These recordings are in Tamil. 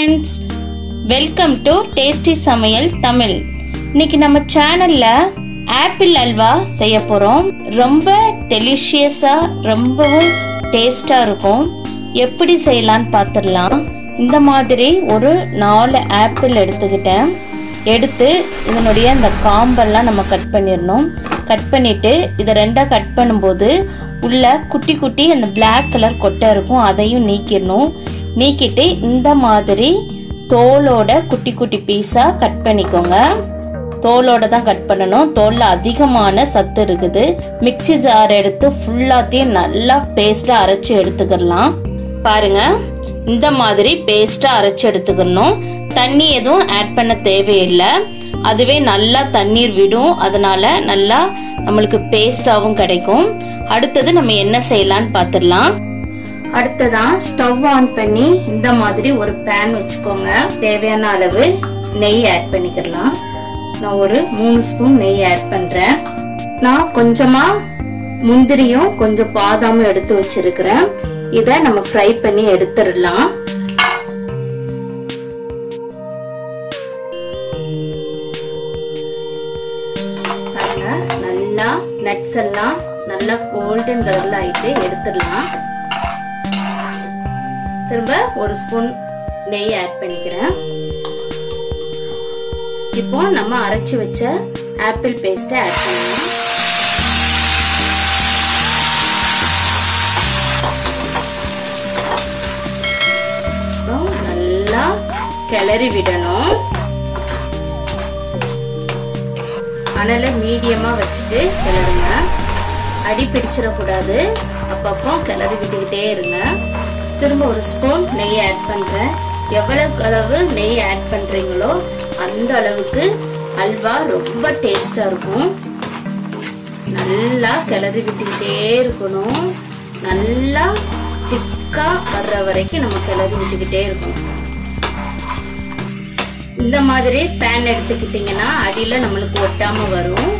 ஃப்ரெண்ட்ஸ் வெல்கம் டு டேஸ்டி சமையல் தமிழ் இன்னைக்கு நம்ம சேனல்ல ஆப்பிள் அல்வா செய்ய போறோம் ரொம்ப டெலிஷியஸா ரொம்பவும் டேஸ்டா இருக்கும் எப்படி செய்யலான்னு பார்த்துடலாம் இந்த மாதிரி ஒரு நாலு ஆப்பிள் எடுத்துக்கிட்டேன் எடுத்து இதனுடைய இந்த காம்பெல்லாம் நம்ம கட் பண்ணிடணும் கட் பண்ணிட்டு இதை ரெண்டாக கட் பண்ணும்போது உள்ள குட்டி குட்டி அந்த Black கலர் கொட்டை இருக்கும் அதையும் நீக்கிடணும் நீக்கிட்டு இந்த மாதிரி தோலோட குட்டி குட்டி பீஸாக கட் பண்ணிக்கோங்க தோலோட தான் கட் பண்ணணும் தோலில் அதிகமான சத்து இருக்குது மிக்ஸி ஜார் எடுத்து ஃபுல்லாத்தையும் நல்லா பேஸ்ட்டாக அரைச்சி எடுத்துக்கிடலாம் பாருங்க இந்த மாதிரி பேஸ்ட்டாக அரைச்சி எடுத்துக்கணும் தண்ணி எதுவும் ஆட் பண்ண தேவையில்லை அதுவே நல்லா தண்ணீர் விடும் அதனால நல்லா நம்மளுக்கு பேஸ்டாவும் கிடைக்கும் அடுத்தது நம்ம என்ன செய்யலாம்னு பார்த்துடலாம் அடுத்ததான் ஸ்டவ் ஆன் பண்ணி இந்த மாதிரி ஒரு பேன் வச்சுக்கோங்க தேவையான அளவு நெய் ஆட் பண்ணிக்கலாம் நான் ஒரு மூணு ஸ்பூன் நெய் ஆட் பண்றேன் நான் கொஞ்சமா முந்திரியும் கொஞ்சம் பாதாமும் எடுத்து வச்சிருக்கிறேன் இதை நம்ம ஃப்ரை பண்ணி எடுத்துடலாம் பாருங்க நல்லா நட்ஸ் எல்லாம் நல்லா கோல்டன் கலர்ல ஆயிட்டு எடுத்துடலாம் திரும்ப ஒரு ஸ்பூன் நெய் ஆட் பண்ணிக்கிறேன் இப்போ நம்ம அரைச்சு வச்ச ஆப்பிள் பேஸ்ட்டை ஆட் பண்ணலாம் நல்லா கிளறி விடணும் அனலை மீடியமா வச்சுட்டு கிளறுங்க அடி பிடிச்சிடக்கூடாது அப்பப்போ கிளறி விட்டுக்கிட்டே இருங்க திரும்ப ஒரு ஸ்பூன் நெய் ஆட் பண்றேன் எவ்வளவு அளவு நெய் ஆட் பண்றீங்களோ அந்த அளவுக்கு அல்வா ரொம்ப டேஸ்டா இருக்கும் நல்லா கிளறி விட்டுக்கிட்டே இருக்கணும் நல்லா திக்கா வர்ற வரைக்கும் நம்ம கிளறி விட்டுக்கிட்டே இருக்கணும் இந்த மாதிரி பேன் எடுத்துக்கிட்டீங்கன்னா அடியில நம்மளுக்கு ஒட்டாம வரும்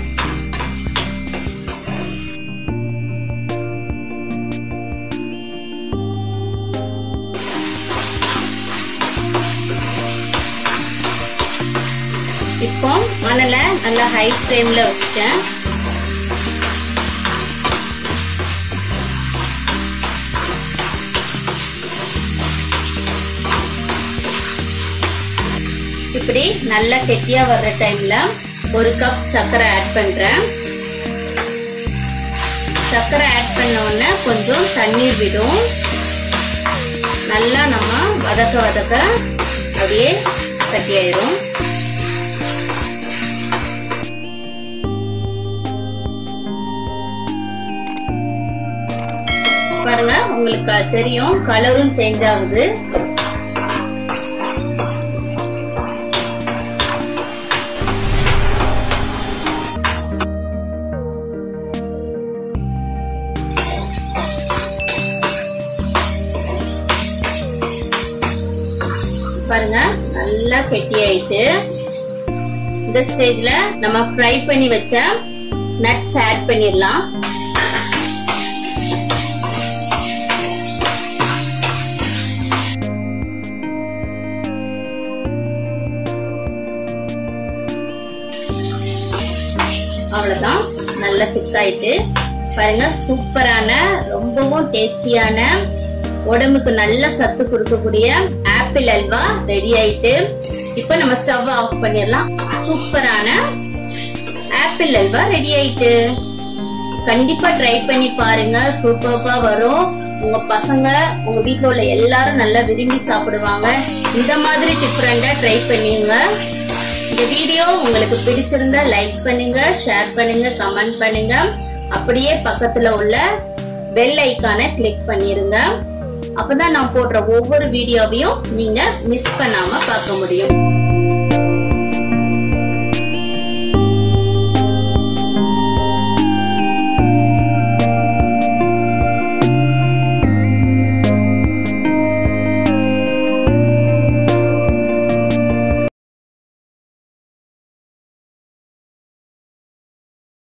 இப்போ மணலை நல்லா ஹை ஃப்ளேம்ல வச்சுட்டேன் இப்படி நல்லா கெட்டியா வர்ற டைம்ல ஒரு கப் சர்க்கரை ஆட் பண்றேன் சர்க்கரை ஆட் பண்ண உடனே கொஞ்சம் தண்ணீர் விடும் நல்லா நம்ம வதக்க வதக்க அப்படியே கட்டியாயிரும் பாருங்க உங்களுக்கு தெரியும் கலரும் சேஞ்ச் ஆகுது பாருங்க நல்லா கெட்டி ஆயிட்டு இந்த ஸ்டேஜ்ல நம்ம ஃப்ரை பண்ணி வச்ச நட்ஸ் ஆட் பண்ணிடலாம் அவ்வளவுதான் நல்லா திக் ஆயிட்டு பாருங்க சூப்பரான ரொம்பவும் டேஸ்டியான உடம்புக்கு நல்ல சத்து கொடுக்கக்கூடிய ஆப்பிள் அல்வா ரெடி ஆயிட்டு இப்போ நம்ம ஸ்டவ் ஆஃப் பண்ணிடலாம் சூப்பரான ஆப்பிள் அல்வா ரெடி ஆயிட்டு கண்டிப்பா ட்ரை பண்ணி பாருங்க சூப்பர்பா வரும் உங்க பசங்க உங்க வீட்ல உள்ள எல்லாரும் நல்லா விரும்பி சாப்பிடுவாங்க இந்த மாதிரி டிஃப்ரெண்டா ட்ரை பண்ணுங்க இந்த வீடியோ உங்களுக்கு பிடிச்சிருந்தா லைக் பண்ணுங்க ஷேர் பண்ணுங்க கமெண்ட் பண்ணுங்க அப்படியே பக்கத்துல உள்ள பெல் ஐக்கானை கிளிக் பண்ணிருங்க அப்பதான் நான் போடுற ஒவ்வொரு வீடியோவையும் நீங்க மிஸ் பண்ணாம பார்க்க முடியும்